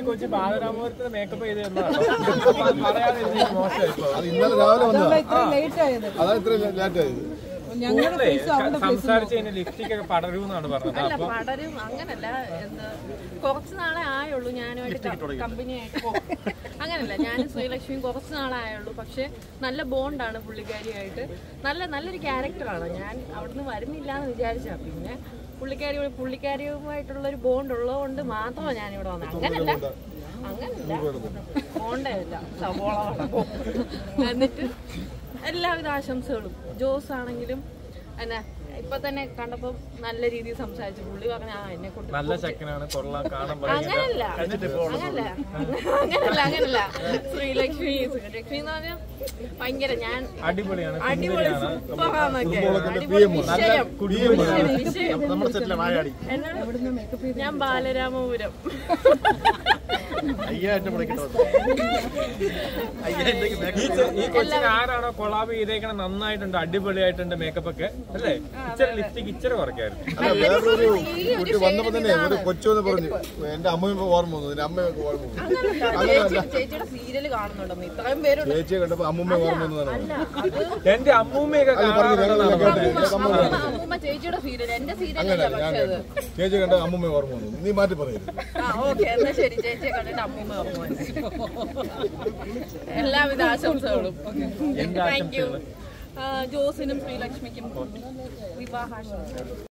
Kochi ബാലരാമപുരത്തിന് makeup ചെയ്ത് തന്നതാണ് പറയാതെ ഇരുന്നത് മോശമായി ഇപ്പൊ. അത് ഇന്നലെ രാവിലെ വന്നതാ ഇത്ര ലേറ്റ് ആയത് അതാ ഇത്ര ലേറ്റ് ആയത് ഞങ്ങളുടെ കൂടുതലേ ഫേസ് അവരുടെ ഫേസ് സംസാരിച്ച് കഴിഞ്ഞാൽ ലിപ്സ്റ്റിക് ഒക്കെ പടരുമെന്നാണ് പറഞ്ഞത് അല്ല അപ്പൊ പടരും അങ്ങനല്ല എന്ത് കുറച്ച് നാളെ ആയുള്ളൂ ഞാനുമായിട്ട് കമ്പനിയായിട്ട് പോ അങ്ങനല്ല ഞാനും ശ്രീലക്ഷ്മിയും കുറച്ച് നാളെ ആയുള്ളൂ പക്ഷെ നല്ല ബോണ്ടാണ് പുള്ളിക്കാരിയായിട്ട് നല്ല നല്ലൊരു ക്യാരക്ടറാണ് ഞാൻ അവിടുന്ന് വരുന്നില്ല എന്ന് വിചാരിച്ചാ പിന്നെ പുള്ളിക്കാരി പുള്ളിക്കാരിയുമായിട്ടുള്ള ഒരു ബോണ്ട് ഉള്ളതുകൊണ്ട് മാത്രമാണ് ഞാൻ ഇവിടെ വന്നത് അങ്ങനല്ല അങ്ങനല്ല ബോണ്ടേ അല്ല സവോള വടക്കും. എന്നിട്ട് എല്ലാവിധ ആശംസകളും ജോസ് ആണെങ്കിലും എന്നാ ഇപ്പൊ തന്നെ കണ്ടപ്പോ നല്ല രീതിയിൽ സംസാരിച്ചു പുള്ളി പറഞ്ഞ ആ എന്നെ കൊണ്ട് നല്ല ചെക്കനാണ് കൊള്ളാം കാണാൻ അങ്ങനല്ല അങ്ങനല്ല അങ്ങനല്ല അങ്ങനല്ല ശ്രീലക്ഷ്മി ശ്രീലക്ഷ്മി എന്ന് പറഞ്ഞാൽ ഭയങ്കര ഞാൻ അടിപൊളിയാണ് അടിപൊളി സുന്ദരിയാണ് സൂപ്പറാന്നൊക്കെ അടിപൊളി വിഷയം വിഷയം വിഷയം നമ്മുടെ സെറ്റിലെ വായാടി എന്നോട് ഞാൻ ബാലരാമപുരം അയ്യായിരം ഈ ചെ- ഈ കൊച്ചിന് ആരാണോ കൊളാബ് ചെയ്തേക്കണ നന്നായിട്ടുണ്ട് അടിപൊളിയായിട്ടുണ്ട് മേക്കപ്പ് ഒക്കെ അല്ലേ ഇച്ചിരി ലിപ്സ്റ്റിക് ഇച്ചിരി കുറയ്ക്കായിരുന്നു അല്ല വേറൊരു കുട്ടി വന്നപ്പോ തന്നെ ഒരു കൊച്ചു എന്ന് പറഞ്ഞു എന്റെ അമ്മയും ഓർമ്മ വന്നു എന്റെ അമ്മയൊക്കെ ഓർമ്മ വന്നു അങ്ങനല്ല ചേച്ചി ചേച്ചിയുടെ സീരിയല് കാണുന്നുണ്ടെന്ന് ഇത്രയും പേരുണ്ട് ചേച്ചിയെ കണ്ടപ്പോ അമ്മൂമ്മ ഓർമ്മ വന്നതാണ് അല്ല അത് എന്റെ അമ്മൂമ്മയൊക്കെ അത് പറഞ്ഞു കാണാറുണ്ടെന്നാണ് ഞങ്ങൾ പറഞ്ഞത്. കേട്ടില്ല അമ്മൂമ്മ അമ്മൂമ്മ ചേച്ചിയുടെ സീരിയൽ എന്റെ സീരിയലല്ല അങ്ങനെ ഞാൻ പക്ഷെ അത് കേട്ടു ചേച്ചി കണ്ട അമ്മൂമ്മ ഓർമ്മ വന്നു നീ മാറ്റി പറയരുത് ആ ഓക്കെ എന്നാ ശരി ചേച്ചിയെ കണ്ടിട്ട് അമ്മൂമ്മ ഓർമ്മ വന്നു. എല്ലാവിധ ആശംസകളും താങ്ക് യു ജോസിനും ശ്രീലക്ഷ്മിക്കും വിവാഹാശംസകൾ